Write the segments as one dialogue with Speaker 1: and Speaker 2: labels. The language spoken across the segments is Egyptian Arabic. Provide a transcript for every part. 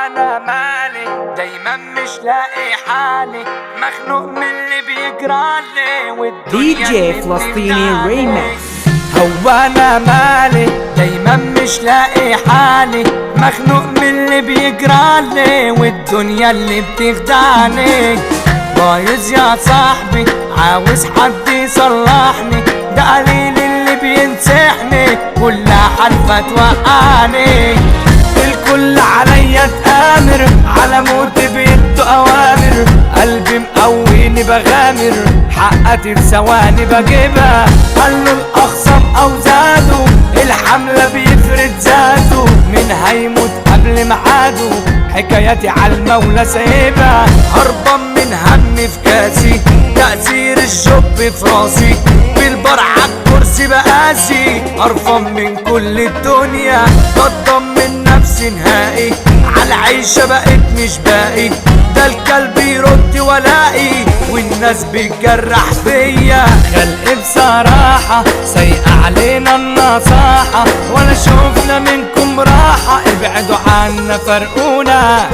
Speaker 1: وانا مالي دايما مش لاقي حالي مخنوق من اللي بيجرالي والدنيا
Speaker 2: DJ
Speaker 1: اللي
Speaker 2: فلسطيني
Speaker 1: بتخدعني.
Speaker 2: ريميكس.
Speaker 1: هو انا مالي دايما مش لاقي حالي مخنوق من اللي بيجرالي والدنيا اللي بتخدعني بايظ يا صاحبي عاوز حد يصلحني ده قليل اللي بينصحني كلها حلفة توقعني الكل عليا تآمر على موتي بيدوا أوامر قلبي مقويني بغامر حقتي في ثواني بجيبها قالوا الأخصم أو زادوا الحملة بيفرد ذاته من هيموت قبل ميعاده حكاياتي على المولى سايبها هربان من همي في كاسي تأثير الجب في راسي بالبر عالكرسي بقاسي قرفان من كل الدنيا بطمن نفسي نهائي عالعيشة بقيت مش باقي ده الكلب يرد ولاقي والناس بتجرح فيا خلق بصراحة سايقة علينا النصاحة ولا شوفنا منكم راحة ابعدوا عنا فرقونا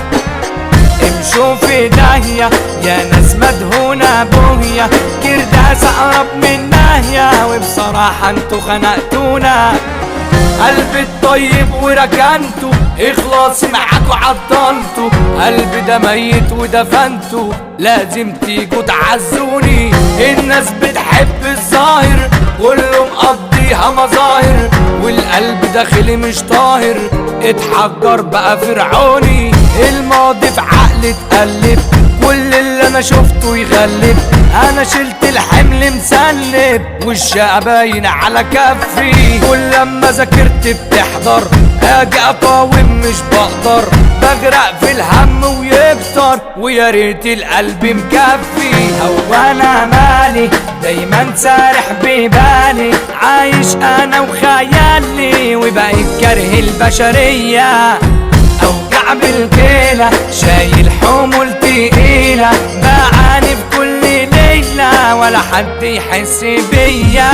Speaker 1: امشوا في داهية يا ناس مدهونة بوهية كرداس اقرب من ناهية وبصراحة انتوا خنقتونا قلبي الطيب وركنته اخلاصي معاكوا عضلته قلبي ده ميت ودفنته لازم تيجوا تعزوني الناس بتحب الظاهر كله مقضيها مظاهر والقلب داخلي مش طاهر اتحجر بقى فرعوني الماضي في عقلي اتقلب كل اللي انا شفته يغلب انا شلت الحمل مسلب والشقة باين على كفي كل لما ذاكرت بتحضر اجي اقاوم مش بقدر بغرق في الهم ويكتر ويا ريت القلب مكفي هو انا مالي دايما سارح ببالي عايش انا وخيالي وبقيت كاره البشريه اوجع بالكيلة شايل حمول تقيلة بعاني في كل ليلة ولا حد يحس بيا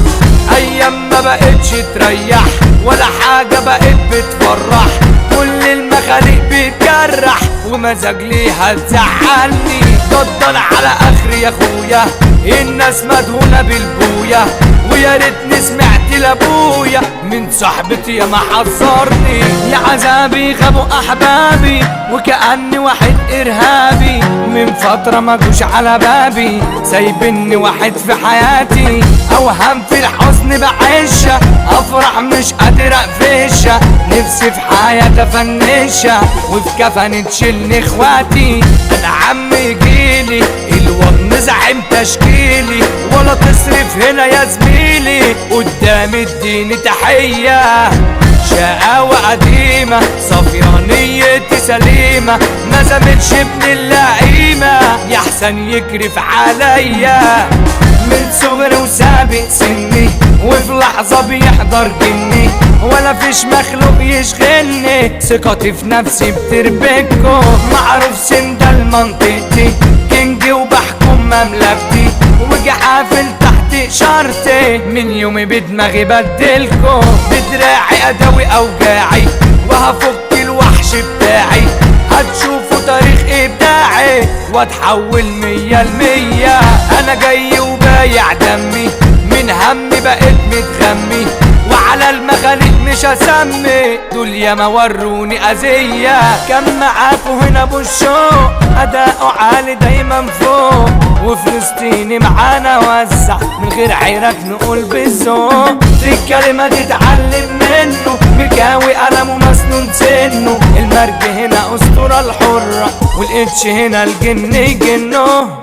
Speaker 1: ايام ما بقتش تريح ولا حاجة بقت بتفرح كل المخاليق بتجرح ومزاج ليها تزعلني ضدنا على اخري يا اخويا الناس مدهونة بالبويا ويا ريتني سمعت لابويا من صاحبتي يا ما حذرني يا عذابي غابوا احبابي وكأني واحد ارهابي من فترة ما جوش على بابي سايبني واحد في حياتي اوهام في الحزن بعيشها افرح مش قادر اقفشها نفسي في حياتي افنشها وفي كفن تشيلني اخواتي انا عمي جيلي الوطن زعيم تشكيلي ولا تصرف هنا يا زميلي قدام الدين تحية شقاوة قديمة صفيانيتي سليمة ما زمتش ابن اللعيمة يا حسن يكرف عليا من صغري وسابق سني وفي لحظة بيحضر جني ولا فيش مخلوق يشغلني ثقتي في نفسي بتربكو معروف سندال منطقتي كينجي وبحكم مملكتي وجحافل تحت شرطي من يومي بدماغي بدلكو بدراعي اداوي اوجاعي وهفك الوحش بتاعي هتشوفوا تاريخ ابداعي واتحول مية المية انا جاي وبايع دمي من همي بقيت متغمي وعلى المخاليق مش هسمي دول ياما وروني اذية كان معاكوا هنا ابو الشوق اداؤه عالي دايما فوق وفلسطيني معانا وزع من غير عيرك نقول بالذوق في الكلمة تتعلم منه مكاوي قلمه مسنون سنه المرج هنا اسطورة الحرة والاتش هنا الجن جنه